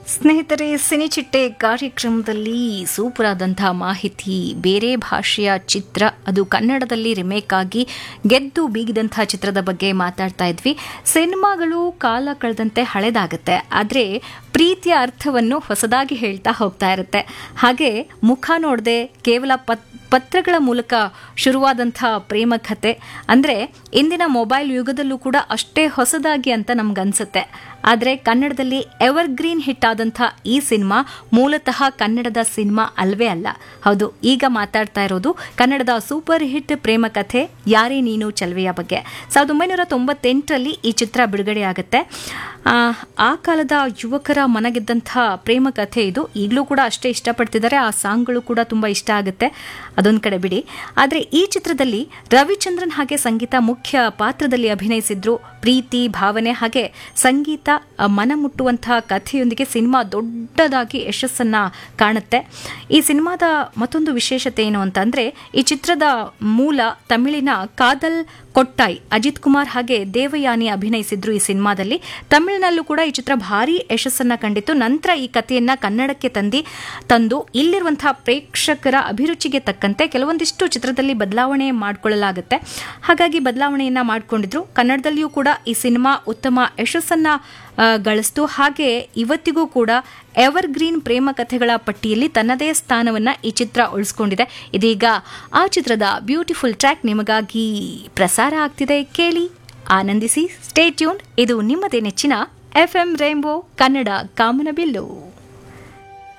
ಸ್ನೇಹಿತರೆ ಸಿನಿಚಿಟ್ಟೆ ಕಾರ್ಯಕ್ರಮದಲ್ಲಿ ಸೂಪರ್ ಆದಂತಹ ಮಾಹಿತಿ ಬೇರೆ ಭಾಷೆಯ ಚಿತ್ರ ಅದು ಕನ್ನಡದಲ್ಲಿ ರಿಮೇಕ್ ಆಗಿ ಗೆದ್ದು ಬೀಗಿದಂತಹ ಚಿತ್ರದ ಬಗ್ಗೆ ಮಾತಾಡ್ತಾ ಇದ್ವಿ ಸಿನಿಮಾಗಳು ಕಾಲ ಕಳೆದಂತೆ ಹಳೆದಾಗುತ್ತೆ ಆದರೆ ಪ್ರೀತಿಯ ಅರ್ಥವನ್ನು ಹೊಸದಾಗಿ ಹೇಳ್ತಾ ಹೋಗ್ತಾ ಇರುತ್ತೆ ಹಾಗೆ ಮುಖ ನೋಡದೆ ಕೇವಲ ಪತ್ ಪತ್ರಗಳ ಮೂಲಕ ಶುರುವಾದಂಥ ಪ್ರೇಮ ಕಥೆ ಅಂದರೆ ಇಂದಿನ ಮೊಬೈಲ್ ಯುಗದಲ್ಲೂ ಕೂಡ ಅಷ್ಟೇ ಹೊಸದಾಗಿ ಅಂತ ನಮ್ಗನ್ಸುತ್ತೆ ಆದರೆ ಕನ್ನಡದಲ್ಲಿ ಎವರ್ಗ್ರೀನ್ ಹಿಟ್ ಆದಂಥ ಈ ಸಿನಿಮಾ ಮೂಲತಃ ಕನ್ನಡದ ಸಿನಿಮಾ ಅಲ್ವೇ ಅಲ್ಲ ಹೌದು ಈಗ ಮಾತಾಡ್ತಾ ಇರೋದು ಕನ್ನಡದ ಸೂಪರ್ ಹಿಟ್ ಪ್ರೇಮ ಕಥೆ ಯಾರೇ ನೀನು ಚಲ್ವೆಯ ಬಗ್ಗೆ ಸಾವಿರದ ಒಂಬೈನೂರ ತೊಂಬತ್ತೆಂಟರಲ್ಲಿ ಈ ಚಿತ್ರ ಬಿಡುಗಡೆಯಾಗುತ್ತೆ ಆ, ಆ ಕಾಲದ ಯುವಕರ ಮನಗೆದ್ದಂಥ ಪ್ರೇಮ ಕಥೆ ಇದು ಈಗಲೂ ಕೂಡ ಅಷ್ಟೇ ಇಷ್ಟಪಡ್ತಿದ್ದಾರೆ ಆ ಸಾಂಗ್ಗಳು ಕೂಡ ತುಂಬ ಇಷ್ಟ ಆಗುತ್ತೆ ಅದೊಂದು ಕಡೆ ಬಿಡಿ ಆದರೆ ಈ ಚಿತ್ರದಲ್ಲಿ ರವಿಚಂದ್ರನ್ ಹಾಗೆ ಸಂಗೀತ ಮುಖ್ಯ ಪಾತ್ರದಲ್ಲಿ ಅಭಿನಯಿಸಿದ್ರು ಪ್ರೀತಿ ಭಾವನೆ ಹಾಗೆ ಸಂಗೀತ ಆ, ಮನ ಮುಟ್ಟುವಂತಹ ಕಥೆಯೊಂದಿಗೆ ಸಿನಿಮಾ ದೊಡ್ಡದಾಗಿ ಯಶಸ್ಸನ್ನ ಕಾಣುತ್ತೆ ಈ ಸಿನಿಮಾದ ಮತ್ತೊಂದು ವಿಶೇಷತೆ ಏನು ಅಂತಂದ್ರೆ ಈ ಚಿತ್ರದ ಮೂಲ ತಮಿಳಿನ ಕಾದಲ್ ಕೊಟ್ಟಾಯ್ ಅಜಿತ್ ಕುಮಾರ್ ಹಾಗೆ ದೇವಯಾನಿ ಅಭಿನಯಿಸಿದ್ರು ಈ ಸಿನಿಮಾದಲ್ಲಿ ತಮಿಳಿನಲ್ಲೂ ಕೂಡ ಈ ಚಿತ್ರ ಭಾರಿ ಯಶಸ್ಸನ್ನ ಕಂಡಿತ್ತು ನಂತರ ಈ ಕಥೆಯನ್ನ ಕನ್ನಡಕ್ಕೆ ತಂದಿ ತಂದು ಇಲ್ಲಿರುವಂತಹ ಪ್ರೇಕ್ಷಕರ ಅಭಿರುಚಿಗೆ ತಕ್ಕಂತೆ ಕೆಲವೊಂದಿಷ್ಟು ಚಿತ್ರದಲ್ಲಿ ಬದಲಾವಣೆ ಮಾಡಿಕೊಳ್ಳಲಾಗುತ್ತೆ ಹಾಗಾಗಿ ಬದಲಾವಣೆಯನ್ನ ಮಾಡಿಕೊಂಡಿದ್ರು ಕನ್ನಡದಲ್ಲಿಯೂ ಕೂಡ ಈ ಸಿನಿಮಾ ಉತ್ತಮ ಯಶಸ್ಸನ್ನ ಆ, ಗಳಿಸ್ತು ಹಾಗೆ ಇವತ್ತಿಗೂ ಕೂಡ ಎವರ್ಗ್ರೀನ್ ಪ್ರೇಮ ಕಥೆಗಳ ಪಟ್ಟಿಯಲ್ಲಿ ತನ್ನದೇ ಸ್ಥಾನವನ್ನ ಈ ಚಿತ್ರ ಉಳಿಸ್ಕೊಂಡಿದೆ ಇದೀಗ ಆ ಚಿತ್ರದ ಬ್ಯೂಟಿಫುಲ್ ಟ್ರ್ಯಾಕ್ ನಿಮಗಾಗಿ ಪ್ರಸಾರ ಆಗ್ತಿದೆ ಕೇಳಿ ಆನಂದಿಸಿ ಸ್ಟೇ ಟ್ಯೂನ್ ಇದು ನಿಮ್ಮದೇ ನೆಚ್ಚಿನ ಎಫ್ ಎಂ ರೈನ್ಬೋ ಕನ್ನಡ ಕಾಮನಬಿಲ್ಲು